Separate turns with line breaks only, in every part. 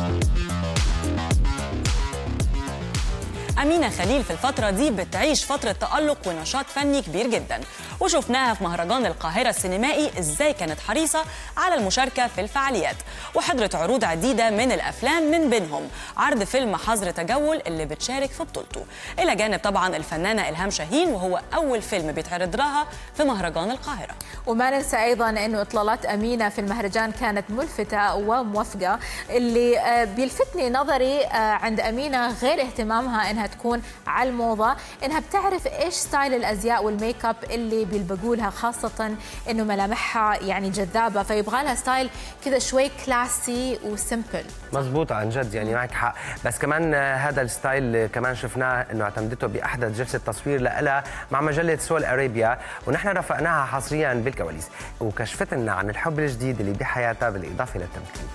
أمينة خليل في الفترة دي بتعيش فترة تألق ونشاط فني كبير جدا وشفناها في مهرجان القاهرة السينمائي إزاي كانت حريصة على المشاركة في الفعاليات وحضرت عروض عديدة من الأفلام من بينهم عرض فيلم حظر تجول اللي بتشارك في بطولته إلى جانب طبعا الفنانة إلهام شاهين وهو أول فيلم بيتعرض لها في مهرجان القاهرة
وما ننسى ايضا انه اطلالات امينه في المهرجان كانت ملفته وموفقه اللي آه، بيلفتني نظري آه، عند امينه غير اهتمامها انها تكون على الموضه انها بتعرف ايش ستايل الازياء والميك اب اللي بيلبقوا لها خاصه انه ملامحها يعني جذابه فيبغى لها ستايل كذا شوي كلاسي وسمبل
مزبوط عن جد يعني معك حق بس كمان آه، هذا الستايل آه، كمان شفناه انه اعتمدته باحدث جلسه تصوير لها مع مجله سول ارابيا ونحن رافقناها حصريا بالكواليس وكشفت لنا عن الحب الجديد اللي بحياتها بالاضافه للتمثيل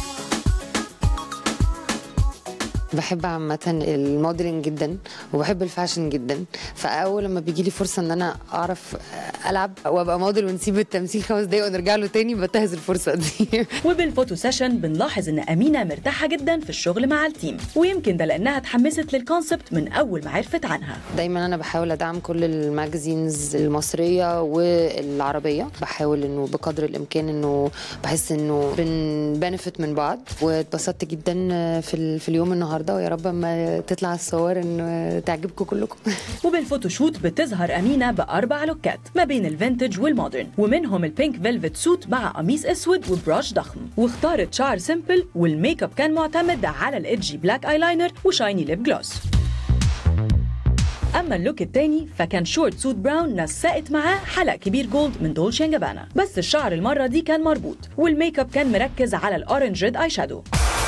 بحب عامة الموديلنج جدا وبحب الفاشن جدا فأول لما بيجي لي فرصة إن أنا أعرف ألعب وأبقى موديل ونسيب التمثيل خمس دقايق ونرجع له تاني بنتهز الفرصة دي
وبالفوتو سيشن بنلاحظ ان امينه مرتاحه جدا في الشغل مع التيم ويمكن ده لانها اتحمست للكونسبت من اول ما عرفت عنها
دايما أنا بحاول أدعم كل الماجازينز المصرية والعربية بحاول إنه بقدر الإمكان إنه بحس إنه بنبنفت من بعض واتبسطت جدا في, ال- في اليوم النهاردة ويا رب ما تطلع الصور إنه تعجبكم كلكم
وبالفوتوشوت بتظهر امينه باربع لوكات ما بين الفينتج والمودرن ومنهم البينك فيلفت سوت مع قميص اسود وبراش ضخم واختارت شعر سيمبل والميك اب كان معتمد على الايدجي بلاك ايلاينر وشايني ليب جلوس اما اللوك التاني فكان شورت سوت براون نسقت معاه حلق كبير جولد من دولشي جابانا بس الشعر المره دي كان مربوط والميك اب كان مركز على الاورنج ريد اي شادو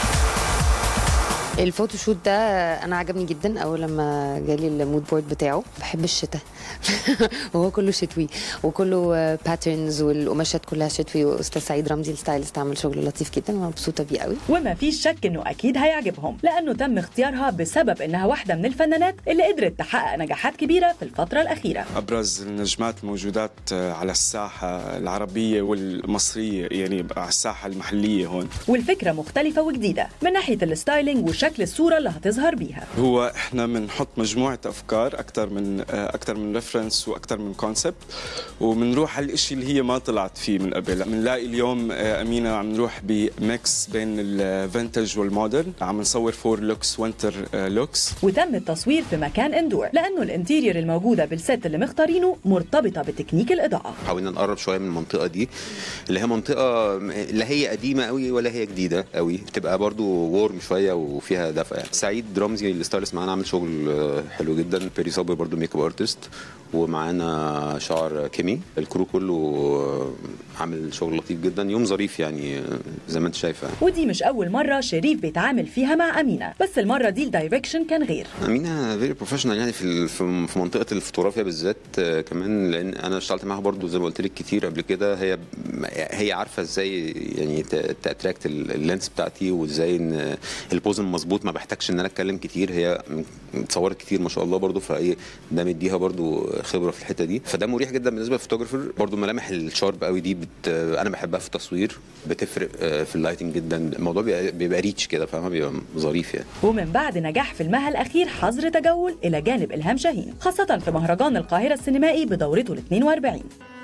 الفوتوشوت ده انا عجبني جدا اول لما جالي المود بورد بتاعه بحب الشتاء وهو كله شتوي وكله باترنز والقماشات كلها شتوي واستاذ سعيد رمزي الستايلست عمل شغل لطيف جدا وانا مبسوطه بيه قوي
وما فيش شك انه اكيد هيعجبهم لانه تم اختيارها بسبب انها واحده من الفنانات اللي قدرت تحقق نجاحات كبيره في الفتره الاخيره
ابرز النجمات الموجودات على الساحه العربيه والمصريه يعني على الساحه المحليه هون
والفكره مختلفه وجديده من ناحيه الستايلينج وشكل الصوره اللي هتظهر بيها
هو احنا بنحط مجموعه افكار اكثر من اكثر من ريفرنس واكثر من كونسبت وبنروح على الشيء اللي هي ما طلعت فيه من قبل بنلاقي اليوم آه، امينه عم نروح بميكس بين الفينتج والمودرن عم نصور فور لوكس وينتر لوكس
وتم التصوير في مكان اندور لانه الانتيريور الموجوده بالست اللي مختارينه مرتبطه بتكنيك الاضاءه
حاولنا نقرب شويه من المنطقه دي اللي هي منطقه لا هي قديمه قوي ولا هي جديده قوي بتبقى برضو وورم شويه وفيها دفء يعني سعيد رمزي الستايلست معانا عامل شغل آه، حلو جدا بيري صابر برضو ميك اب ارتست ومعانا شعر كيمي الكرو كله آه، عامل شغل لطيف جدا يوم ظريف يعني آه، زي ما انت شايفه
ودي مش اول مره شريف بيتعامل فيها مع امينه بس المره دي الدايركشن كان غير
امينه فيري بروفيشنال يعني في ال- في في منطقه الفوتوغرافيا بالذات آه، كمان لان انا اشتغلت معاها برضو زي ما قلت لك كتير قبل كده هي هي عارفه ازاي يعني تاتراكت اللينس بتاعتي وازاي ان البوز المظبوط ما بحتاجش ان انا اتكلم كتير هي اتصورت كتير ما شاء الله برضو فايه ده مديها برضو خبره في الحته دي فده مريح جدا بالنسبه للفوتوغرافر برضو ملامح الشارب قوي دي بت انا بحبها في التصوير بتفرق آه، في اللايتنج جدا الموضوع بيبقى, بيبقى ريتش كده فاهمه بيبقى ظريف يعني
ومن بعد نجاح فيلمها الأخير حظر تجول إلى جانب إلهام شاهين خاصة في مهرجان القاهرة السينمائي بدورته ال 42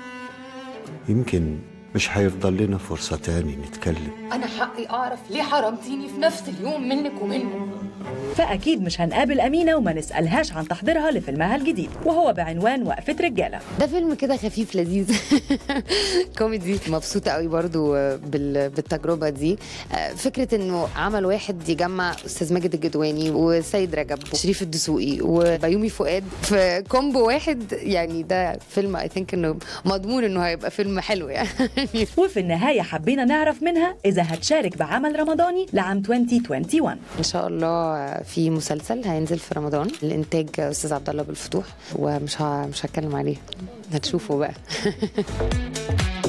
يمكن مش هيفضل لنا فرصة تاني نتكلم
أنا حقي أعرف ليه حرمتيني في نفس اليوم منك ومنه
فأكيد مش هنقابل أمينة وما نسألهاش عن تحضيرها لفيلمها الجديد وهو بعنوان وقفة رجالة
ده فيلم كده خفيف لذيذ كوميدي مبسوطة قوي برضو بال- بالتجربة دي فكرة انه عمل واحد يجمع استاذ ماجد الجدواني وسيد رجب وشريف الدسوقي وبيومي فؤاد في كومبو واحد يعني ده فيلم اي ثينك انه مضمون انه هيبقى فيلم حلو يعني
وفي النهاية حبينا نعرف منها إذا هتشارك بعمل رمضاني لعام 2021
ان شاء الله في مسلسل هينزل في رمضان الانتاج استاذ عبد الله بالفتوح ومش ه... مش هتكلم عليه هتشوفوا بقى